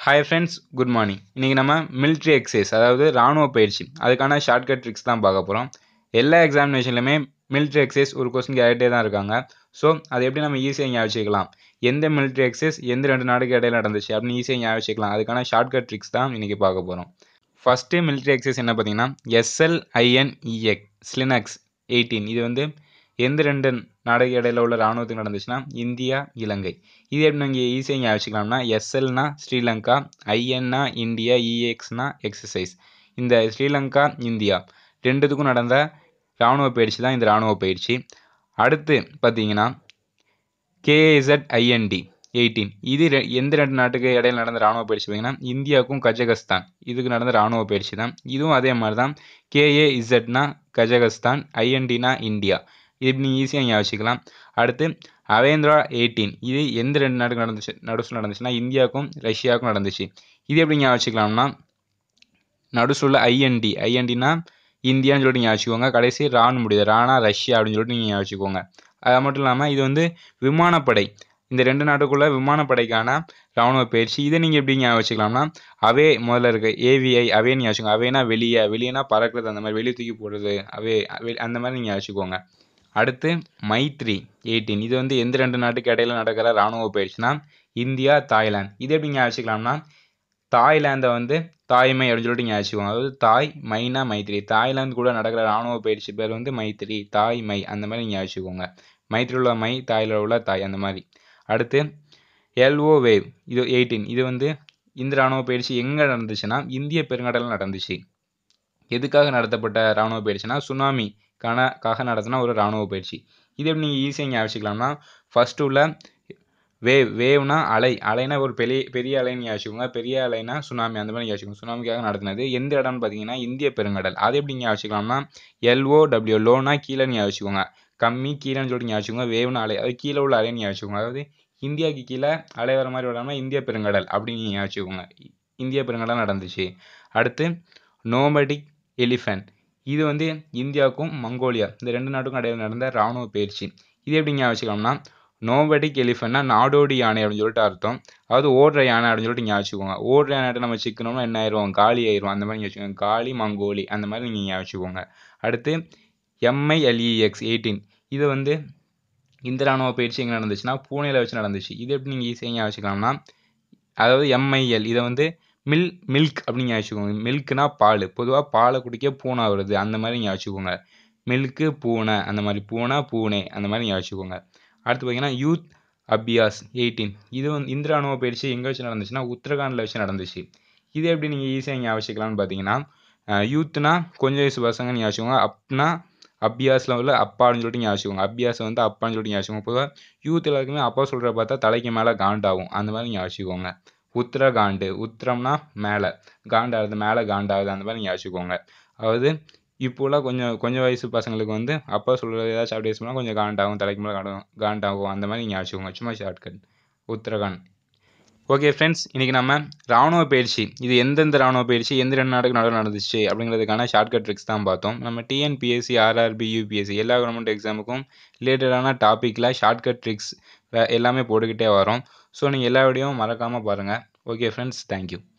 hi friends good morning இன்றைக்கி நம்ம military exercise அதாவது ராணுவ பயிற்சி அதுக்கான ஷார்ட்கட் ட்ரிக்ஸ் தான் பார்க்க போகிறோம் எல்லா எக்ஸாமினேஷன்லையுமே military எக்ஸசைஸ் ஒரு கொஸ்டின் கேட்டே தான் இருக்காங்க ஸோ அதை எப்படி நம்ம ஈஸியாக ஞாபகம் வச்சுக்கலாம் எந்த military எக்ஸசைஸ் எந்த ரெண்டு நாடுக்கு இடையில நடந்துச்சு அப்படின்னு ஈஸியாக ஞாபகம் வச்சுக்கலாம் அதுக்கான ஷார்ட்கட் ட்ரிக்ஸ் தான் இன்றைக்கி பார்க்க போகிறோம் ஃபஸ்ட்டு military எக்ஸசைஸ் என்ன பார்த்தீங்கன்னா எஸ்எல்ஐஎன்இஎக் ஸ்லினக்ஸ் எயிட்டீன் இது வந்து எந்த ரெண்டு நாடுக்கு இடையில உள்ள ராணுவத்துக்கு நடந்துச்சுன்னா இந்தியா இலங்கை இது எப்படி நீங்கள் ஈஸியாக ஞாபகம் வச்சுக்கலாம்னா எஸ்எல்னா ஸ்ரீலங்கா ஐஎன்னா இந்தியா இஎக்ஸ்னா எக்ஸசைஸ் இந்த ஸ்ரீலங்கா இந்தியா ரெண்டுத்துக்கும் நடந்த இராணுவ பயிற்சி தான் இந்த இராணுவ பயிற்சி அடுத்து பார்த்தீங்கன்னா கேஏசட் ஐஎன்டி எயிட்டீன் இது ரெ- எந்த ரெண்டு நாட்டுக்கு இடையில நடந்த ராணுவ பயிற்சி பார்த்தீங்கன்னா இந்தியாவுக்கும் கஜகஸ்தான் இதுக்கு நடந்த ராணுவ பயிற்சி தான் இதுவும் அதே மாதிரி தான் கேஏ இசட்னா கஜகஸ்தான் ஐஎன்டினா இந்தியா இது நீங்கள் ஈஸியாக ஞாபகம் வச்சுக்கலாம் அடுத்து அவேந்திரா எயிட்டீன் இது எந்த ரெண்டு நாட்டுக்கு நடந்துச்சு நடுசில் நடந்துச்சுன்னா இந்தியாவுக்கும் ரஷ்யாவுக்கும் நடந்துச்சு இது எப்படி ஞாபகம் வச்சுக்கலாம்னா நடுசுள்ள ஐஎன்டி ஐஎன்டினா இந்தியான்னு சொல்லிட்டு ஞாபகம் வச்சுக்கோங்க கடைசி ரான்னு முடியுது ரானா ரஷ்யா அப்படின்னு சொல்லிட்டு நீங்கள் ஞாபகம் வச்சுக்கோங்க அது மட்டும் இல்லாமல் இது வந்து விமானப்படை இந்த ரெண்டு நாட்டுக்குள்ள விமானப்படைக்கான ராணுவ பயிற்சி இதை நீங்கள் எப்படி ஞாபகம் வச்சுக்கலாம்னா அவே முதல்ல இருக்கு ஏவிஐ அவேன்னு ஞாபகம் வச்சுக்கோங்க அவேனா வெளியே வெளியேனா பறக்கிறது அந்த மாதிரி வெளியே தூக்கி போடுறது அவே அவே அந்த மாதிரி நீங்கள் வச்சுக்கோங்க அடுத்து மைத்ரி எயிட்டீன் இது வந்து எந்த ரெண்டு நாட்டுக்கு இடையில நடக்கிற ராணுவ பயிற்சினா இந்தியா தாய்லாந்து இது எப்படி ஞாபகம் வச்சுக்கலாம்னா தாய்லாந்தை வந்து தாய்மை அப்படின்னு சொல்லிட்டு ஞாபகம் வச்சுக்கோங்க அதாவது தாய் மைனா மைத்ரி தாய்லாந்து கூட நடக்கிற ராணுவ பயிற்சி பேர் வந்து மைத்ரி தாய் மை அந்த மாதிரி ஞாபகம் வச்சுக்கோங்க மைத்ரி உள்ள மை தாயில் உள்ள தாய் அந்த மாதிரி அடுத்து எல்ஓ வேவ் இது எயிட்டீன் இது வந்து இந்த ராணுவ பயிற்சி எங்கே நடந்துச்சுன்னா இந்திய பெருங்கடலில் நடந்துச்சு எதுக்காக நடத்தப்பட்ட ராணுவ பயிற்சினா சுனாமி கான காக நடத்தின ஒரு ராணுவ பயிற்சி இது எப்படி நீங்கள் ஈஸியாக ஞாபகம் வச்சுக்கலாம்னா ஃபர்ஸ்ட் உள்ள வேவ் வேவ்னா அலை அலைனா ஒரு பெரிய பெரிய அலைன்னு ஞாபகம் வச்சுக்கோங்க பெரிய அலைனா சுனாமி அந்த மாதிரி ஞாபகம் வச்சுக்கோங்க சுனாமிக்காக நடத்தினது எந்த இடம்னு பார்த்தீங்கன்னா இந்திய பெருங்கடல் அது எப்படி ஞாபகம் வச்சுக்கலாம்னா எல்ஓ டபிள்யூ லோனா கீழே ஞாபகம் வச்சுக்கோங்க கம்மி கீழேன்னு சொல்லிட்டு ஞாபகம் வச்சுக்கோங்க வேவ்னா அலை அது கீழே உள்ள அலைன்னு ஞாபகம் வச்சுக்கோங்க அதாவது இந்தியாவுக்கு கீழே அலை வர மாதிரி விடாமல் இந்திய பெருங்கடல் அப்படின்னு ஞாபகம் வச்சுக்கோங்க இந்திய பெருங்கடல் நடந்துச்சு அடுத்து நோமடிக் எலிஃபென்ட் இது வந்து இந்தியாவுக்கும் மங்கோலியா இந்த ரெண்டு நாட்டுக்கும் இடையில நடந்த ராணுவ பயிற்சி இது எப்படி ஞாபகம் வச்சுக்கலாம்னா நோபடிக் எலிஃபென்ட்னா நாடோடி யானை அப்படின்னு சொல்லிட்டு அர்த்தம் அதாவது ஓடுற யானை அப்படின்னு சொல்லிட்டு ஞாபகம் வச்சுக்கோங்க ஓடுற யானை நம்ம சிக்கனோம்னா என்ன ஆயிரும் காலி ஆயிரும் அந்த மாதிரி ஞாபகம் வச்சுக்கோங்க காலி மங்கோலி அந்த மாதிரி நீங்கள் ஞாபகம் வச்சுக்கோங்க அடுத்து எம்ஐஎல்இஎக்ஸ் எயிட்டீன் இது வந்து இந்த ராணுவ பயிற்சி எங்கே நடந்துச்சுன்னா பூனேல வச்சு நடந்துச்சு இது எப்படி நீங்கள் ஈஸியாக ஞாபகம் வச்சுக்கலாம்னா அதாவது எம்ஐஎல் இதை வந்து மில் மில்க் அப்படின்னு ஞாபகம் வச்சுக்கோங்க மில்க்னா பால் பொதுவாக பாலை குடிக்க பூனை வருது அந்த மாதிரி ஞாபகம் வச்சுக்கோங்க மில்க்கு பூனை அந்த மாதிரி பூனை பூனே அந்த மாதிரி ஞாபகம் வச்சுக்கோங்க அடுத்து பார்த்தீங்கன்னா யூத் அபியாஸ் எயிட்டீன் இது வந்து இந்த ராணுவ பயிற்சி எங்கே வச்சு நடந்துச்சுன்னா உத்தரகாண்டில் வச்சு நடந்துச்சு இது எப்படி நீங்கள் ஈஸியாக ஞாபகம் வச்சுக்கலாம்னு பார்த்தீங்கன்னா யூத்னா கொஞ்சம் வயசு பசங்க ஞாபகம் வச்சுக்கோங்க அப்னா அபியாஸில் உள்ள அப்பான்னு சொல்லிட்டு ஞாபகம் வச்சுக்கோங்க அபியாஸ் வந்து அப்பான்னு சொல்லிட்டு ஞாபகம் வச்சுக்கோங்க பொதுவாக யூத் எல்லாருக்குமே அப்பா சொல்கிற பார்த்தா தலைக்கு மேலே காண்டாகும் அந்த மாதிரி ஞாபகம் வச்சுக்கோங்க உத்தரகாண்டு உத்திரம்னா மேலே காண்டாகுது மேலே காண்டாகுது அந்த மாதிரி ஞாபகம் வச்சுக்கோங்க அதாவது இப்போலாம் கொஞ்சம் கொஞ்சம் வயசு பசங்களுக்கு வந்து அப்பா சொல்கிறது ஏதாச்சும் அப்படி சொன்னால் கொஞ்சம் காண்டாகும் தலைக்கு மேலே காண்டாகும் காண்டாகும் அந்த மாதிரி ஞாபகம் வச்சுக்கோங்க சும்மா ஷார்ட்கட் உத்தரகாண்ட் ஓகே ஃப்ரெண்ட்ஸ் இன்றைக்கி நம்ம ராணுவ பயிற்சி இது எந்தெந்த ராணுவ பயிற்சி எந்த ரெண்டு நாடுக்கு நடுவில் நடந்துச்சு அப்படிங்கிறதுக்கான ஷார்ட்கட் ட்ரிக்ஸ் தான் பார்த்தோம் நம்ம டிஎன்பிஎஸ்சி ஆர்ஆர்பி யூபிஎஸ்சி எல்லா கவர்மெண்ட் எக்ஸாமுக்கும் ரிலேட்டடான டாப்பிக்கில் ஷார்ட்கட் ட்ரிக்ஸ் எல்லாமே போட்டுக்கிட்டே வரோம் ஸோ நீங்கள் எல்லா வீடியோவும் மறக்காமல் பாருங்கள் ஓகே ஃப்ரெண்ட்ஸ் தேங்க்யூ